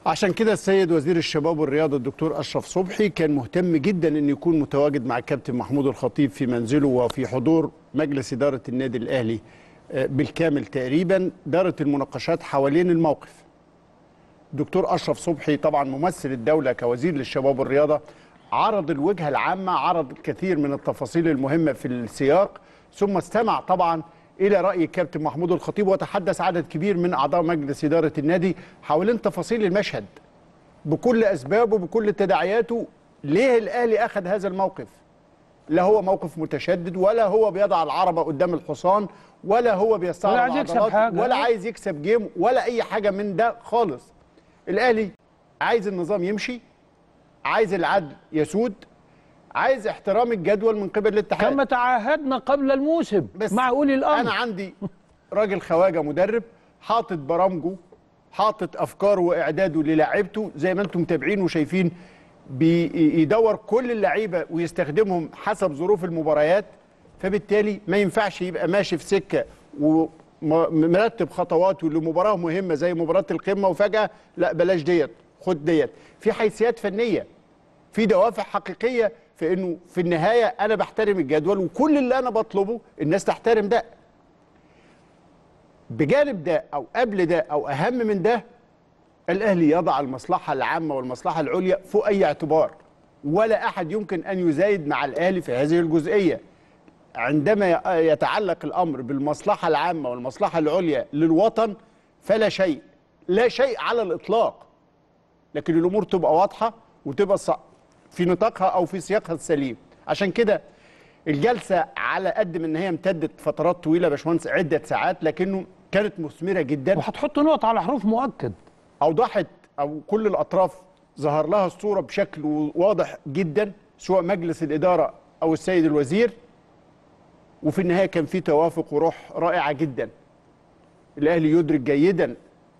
عشان كده السيد وزير الشباب والرياضة الدكتور أشرف صبحي كان مهتم جدا أن يكون متواجد مع الكابتن محمود الخطيب في منزله وفي حضور مجلس إدارة النادي الأهلي آه، بالكامل تقريبا دارت المناقشات حوالين الموقف دكتور أشرف صبحي طبعا ممثل الدولة كوزير للشباب والرياضة عرض الوجهة العامة عرض الكثير من التفاصيل المهمة في السياق ثم استمع طبعا إلى رأي الكابتن محمود الخطيب وتحدث عدد كبير من أعضاء مجلس إدارة النادي حوالين تفاصيل المشهد بكل أسبابه بكل تداعياته ليه الأهلي أخذ هذا الموقف لا هو موقف متشدد ولا هو بيضع العربة قدام الحصان ولا هو بيستعرض ولا عايز يكسب عضلاته، حاجة. ولا عايز يكسب جيم ولا أي حاجة من ده خالص الأهلي عايز النظام يمشي عايز العدل يسود عايز احترام الجدول من قبل الاتحاد كما تعاهدنا قبل الموسم بس مع اولي الامر انا عندي راجل خواجه مدرب حاطط برامجه حاطط افكاره واعداده للاعيبته زي ما انتم متابعين وشايفين بيدور كل اللعيبه ويستخدمهم حسب ظروف المباريات فبالتالي ما ينفعش يبقى ماشي في سكه ومرتب خطواته لمباراه مهمه زي مباراه القمه وفجاه لا بلاش ديت خد ديت في حيثيات فنيه في دوافع حقيقيه في انه في النهايه انا بحترم الجدول وكل اللي انا بطلبه الناس تحترم ده بجانب ده او قبل ده او اهم من ده الاهلي يضع المصلحه العامه والمصلحه العليا فوق اي اعتبار ولا احد يمكن ان يزايد مع الاهلي في هذه الجزئيه عندما يتعلق الامر بالمصلحه العامه والمصلحه العليا للوطن فلا شيء لا شيء على الاطلاق لكن الامور تبقى واضحه وتبقى ص- في نطاقها او في سياقها السليم عشان كده الجلسه على قد ما ان هي امتدت فترات طويله يا باشمهندس عده ساعات لكنه كانت مثمره جدا وهتحط نقط على حروف مؤكد اوضحت او كل الاطراف ظهر لها الصوره بشكل واضح جدا سواء مجلس الاداره او السيد الوزير وفي النهايه كان في توافق وروح رائعه جدا الاهلي يدرك جيدا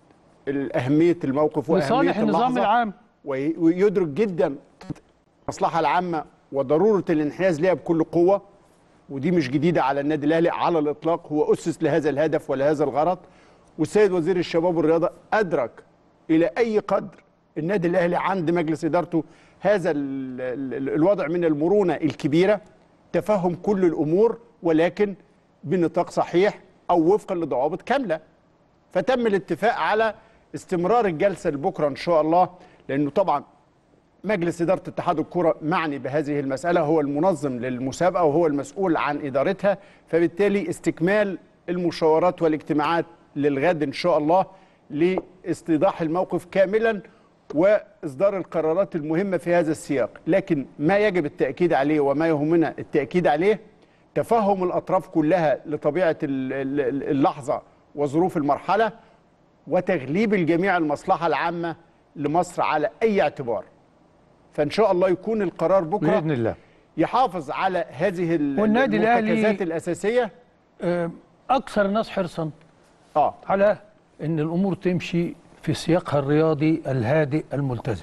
اهميه الموقف واهميه لصالح النظام اللحظة. العام وي- ويدرك جدا المصلحه العامه وضروره الانحياز ليها بكل قوه ودي مش جديده على النادي الاهلي على الاطلاق هو اسس لهذا الهدف ولهذا الغرض والسيد وزير الشباب والرياضه ادرك الى اي قدر النادي الاهلي عند مجلس ادارته هذا ال ال الوضع من المرونه الكبيره تفهم كل الامور ولكن بنطاق صحيح او وفقا لضوابط كامله فتم الاتفاق على استمرار الجلسه لبكره ان شاء الله لانه طبعا مجلس اداره اتحاد الكره معني بهذه المساله هو المنظم للمسابقه وهو المسؤول عن ادارتها فبالتالي استكمال المشاورات والاجتماعات للغد ان شاء الله لاستيضاح الموقف كاملا واصدار القرارات المهمه في هذا السياق لكن ما يجب التاكيد عليه وما يهمنا التاكيد عليه تفهم الاطراف كلها لطبيعه ال- ال- اللحظه وظروف المرحله وتغليب الجميع المصلحه العامه لمصر على اي اعتبار فان شاء الله يكون القرار بكره باذن الله يحافظ على هذه ال- والنادي الأهلي- المرتكزات الاساسيه آه، اكثر الناس حرصا اه على ان الامور تمشي في سياقها الرياضي الهادئ الملتزم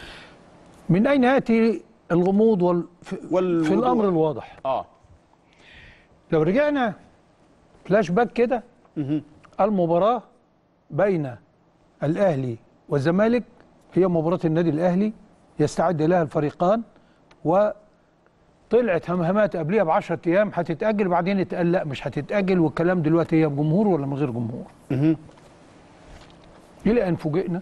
من اين ياتي الغموض وال... في, في والوضوح. الامر الواضح اه لو رجعنا فلاش باك كده المباراة بين الأهلي والزمالك هي مباراة النادي الأهلي يستعد لها الفريقان وطلعت همهمات قبلها ب 10 أيام هتتأجل بعدين اتقال لا مش هتتأجل والكلام دلوقتي هي بجمهور ولا من غير جمهور إلى أن فوجئنا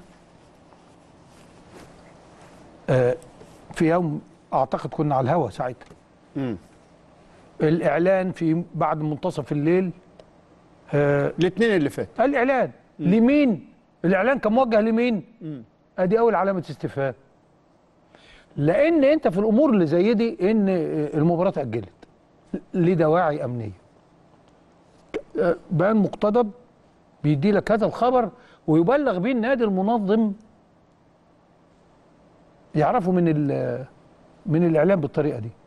آه، في يوم أعتقد كنا على الهوا ساعتها مم. الإعلان في بعد منتصف الليل آه، الاثنين اللي فات الاعلان لمين الاعلان كان موجه لمين ادي اول علامه استفهام لان انت في الامور اللي زي دي ان المباراه اتاجلت لدواعي امنيه بيان مقتضب بيدي لك هذا الخبر ويبلغ بيه النادي المنظم يعرفوا من ال- من الاعلام بالطريقه دي